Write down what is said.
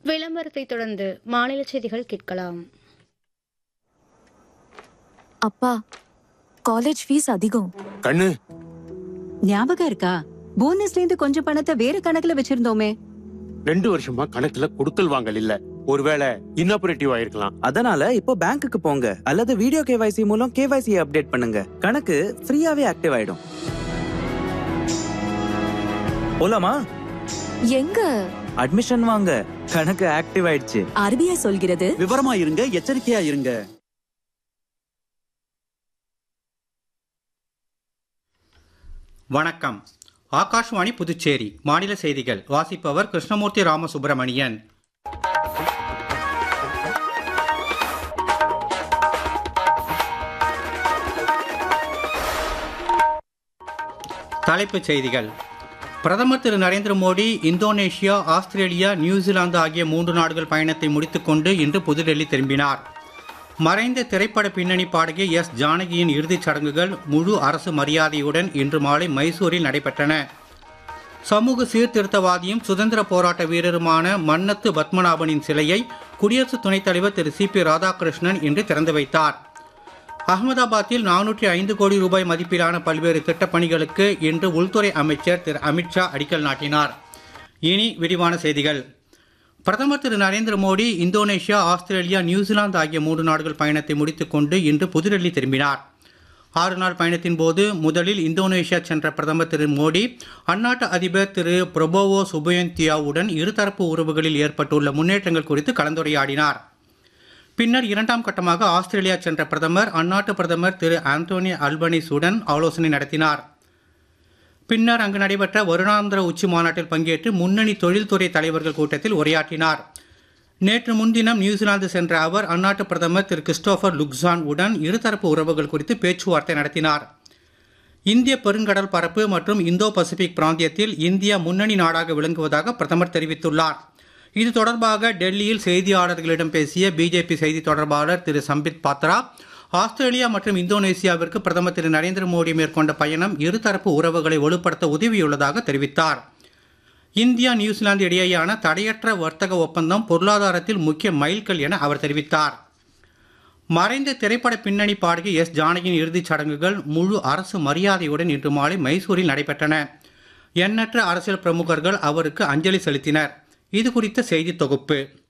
விளம்பரத்தை தொடர்ந்து மாநில செய்திகள் கேட்கலாம் அப்பா காலேஜ் ஃபீஸ் அதிகம் கண்ணு ஞாபகம் இருக்கா போனஸ்ல இருந்து கொஞ்சம் பணத்தை வேற கணக்குல வச்சிருந்தோமே ரெண்டு வருஷமா கணக்குல கொடுக்கல் வாங்கல் இல்ல ஒருவேளை இன்னாபரேட்டிவ் ஆயிருக்கலாம் அதனால இப்போ பேங்க்குக்கு போங்க அல்லது வீடியோ கேவைசி மூலம் கேவைசி அப்டேட் பண்ணுங்க கணக்கு ஃப்ரீயாவே ஆக்டிவ் ஆயிடும் போலாமா எங்க அட்மிஷன் வாங்க கணக்கு ஆக்டிவ் ஆயிடுச்சு ஆர்பிஐ சொல்கிறது விவரமா இருங்க எச்சரிக்கையா இருங்க வணக்கம் ஆகாஷ்வாணி புதுச்சேரி மாநில செய்திகள் வாசிப்பவர் கிருஷ்ணமூர்த்தி ராமசுப்பிரமணியன் தலைப்புச் செய்திகள் பிரதமர் திரு Narendra Modi Indonesia Australia New Zealand ஆகிய மூன்று நாடுகள் பயணத்தை முடித்துக்கொண்டு இன்று புதுடெல்லி திரும்பினார் மறைந்த திரைப்பட பின்னணி பாடகி எஸ் ஜானகியின் இறுதிச் சடங்குகள் முழு அரசு மரியாதையுடன் இன்று மாலை மைசூரில் நடைபெற்றன சமூக சீர்திருத்தவாதியும் சுதந்திர போராட்ட வீரருமான மன்னத்து பத்மநாபனின் சிலையை குடியரசு துணைத் தலைவர் திரு சி பி ராதாகிருஷ்ணன் இன்று திறந்து வைத்தார் அகமதாபாத்தில் நானூற்றி ஐந்து கோடி ரூபாய் மதிப்பிலான பல்வேறு திட்டப் பணிகளுக்கு இன்று உள்துறை அமைச்சர் திரு அமித்ஷா அடிக்கல் நாட்டினார் இனி விரிவான செய்திகள் பிரதமர் திரு Narendra Modi Indonesia Australia New Zealand ஆகிய மூன்று நாடுகள் பயணத்தை முடித்துக்கொண்டு இன்று புதுடெல்லி திரும்பினார் ஆறு நாள் பயணத்தின் போது முதலில் இந்தோனேஷியா சென்ற பிரதமர் திரு மோடி அந்நாட்டு அதிபர் திரு பிரபோவோ சுபயந்தியாவுடன் இருதரப்பு உறவுகளில் ஏற்பட்டுள்ள முன்னேற்றங்கள் குறித்து கலந்துரையாடினார் பின்னர் இரண்டாம் கட்டமாக ஆஸ்திரேலியா சென்ற பிரதமர் அந்நாட்டு பிரதமர் திரு ஆந்தோனி அல்பனிஸுடன் ஆலோசனை நடத்தினார் பின்னர் அங்கு நடைபெற்ற வருடாந்திர உச்சி மாநாட்டில் பங்கேற்று முன்னணி தொழில்துறை தலைவர்கள் கூட்டத்தில் உரையாற்றினார் நேற்று முன்தினம் நியூசிலாந்து சென்ற அவர் அந்நாட்டு பிரதமர் திரு கிறிஸ்டோபர் லுக்ஸான் உடன் இருதரப்பு உறவுகள் குறித்து பேச்சுவார்த்தை நடத்தினார் இந்திய பெருங்கடல் பரப்பு மற்றும் இந்தோ பசிபிக் பிராந்தியத்தில் இந்தியா முன்னணி நாடாக விளங்குவதாக பிரதமர் தெரிவித்துள்ளார் இது தொடர்பாக டெல்லியில் செய்தியாளர்களிடம் பேசிய பிஜேபி செய்தி தொடர்பாளர் திரு சம்பித் பாத்ரா ஆஸ்திரேலியா மற்றும் இந்தோனேசியாவிற்கு பிரதமர் திரு நரேந்திர மோடி மேற்கொண்ட பயணம் இருதரப்பு உறவுகளை வலுப்படுத்த உதவியுள்ளதாக தெரிவித்தார் இந்தியா நியூசிலாந்து இடையேயான தடையற்ற வர்த்தக ஒப்பந்தம் பொருளாதாரத்தில் முக்கிய மைல்கல் என அவர் தெரிவித்தார் மறைந்த திரைப்பட பின்னணி பாடகி எஸ் ஜானகியின் இறுதிச் சடங்குகள் முழு அரசு மரியாதையுடன் இன்று மாலை மைசூரில் நடைபெற்றன எண்ணற்ற அரசியல் பிரமுகர்கள் அவருக்கு அஞ்சலி செலுத்தினர் இது குறித்த செய்தி தொகுப்பு